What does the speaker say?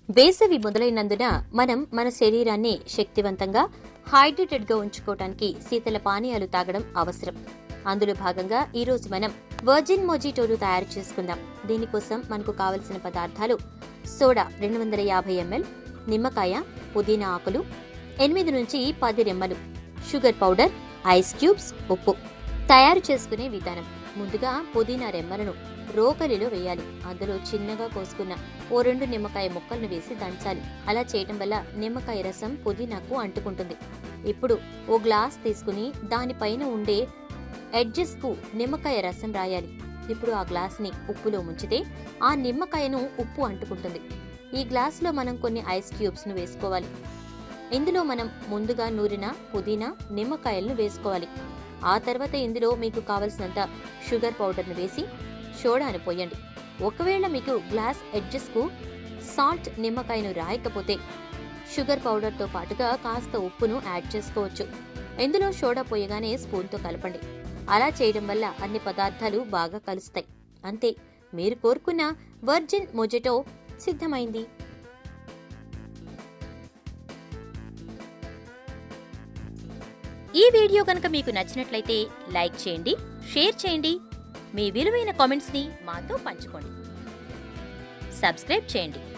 వేసవి మొదలైనందున మనం మన శరీరాన్ని శక్తివంతంగా హైడ్రేటెడ్ గా ఉంచుకోవడానికి శీతల పానీయాలు తాగడం అవసరం అందులో భాగంగా ఈ రోజు మనం వర్జిన్ మొజిటోను తయారు చేసుకుందాం దీనికోసం మనకు కావలసిన పదార్థాలు సోడా రెండు వందల యాభై ఎంఎల్ నిమ్మకాయ పుదీనా ఆకులు ఎనిమిది నుంచి పది రెమ్మలు షుగర్ పౌడర్ ఐస్ క్యూబ్స్ ఉప్పు తయారు చేసుకునే విధానం ముందుగా పుదీనా రెమ్మలను రోకలిలో వేయాలి అందులో చిన్నగా కోసుకున్న ఓ రెండు నిమ్మకాయ ముక్కలను వేసి దంచాలి అలా చేయటం వల్ల నిమ్మకాయ రసం పుదీనాకు అంటుకుంటుంది ఇప్పుడు ఓ గ్లాస్ తీసుకుని దానిపైన ఉండే ఎడ్జెస్ కు నిమ్మకాయ రసం రాయాలి ఇప్పుడు ఆ గ్లాస్ ని ఉప్పులో ముంచితే ఆ నిమ్మకాయను ఉప్పు అంటుకుంటుంది ఈ గ్లాస్ లో మనం కొన్ని ఐస్ క్యూబ్స్ ను వేసుకోవాలి ఇందులో మనం ముందుగా నూరిన పుదీనా నిమ్మకాయలను వేసుకోవాలి ఆ తర్వాత ఇందులో మీకు కావలసినంత షుగర్ పౌడర్ను వేసి సోడాను పోయండి ఒకవేళ మీకు గ్లాస్ ఎడ్జెస్ కు సాల్ట్ నిమ్మకాయను రాయకపోతే షుగర్ పౌడర్తో పాటుగా కాస్త ఉప్పును యాడ్ చేసుకోవచ్చు ఇందులో సోడా పోయగానే స్పూన్తో కలపండి అలా చేయడం వల్ల అన్ని పదార్థాలు బాగా కలుస్తాయి అంతే మీరు కోరుకున్న వర్జిన్ మొజెటో సిద్ధమైంది ఈ వీడియో కనుక మీకు నచ్చినట్లయితే లైక్ చేయండి షేర్ చేయండి మీ విలువైన కామెంట్స్ని మాతో పంచుకోండి సబ్స్క్రైబ్ చేయండి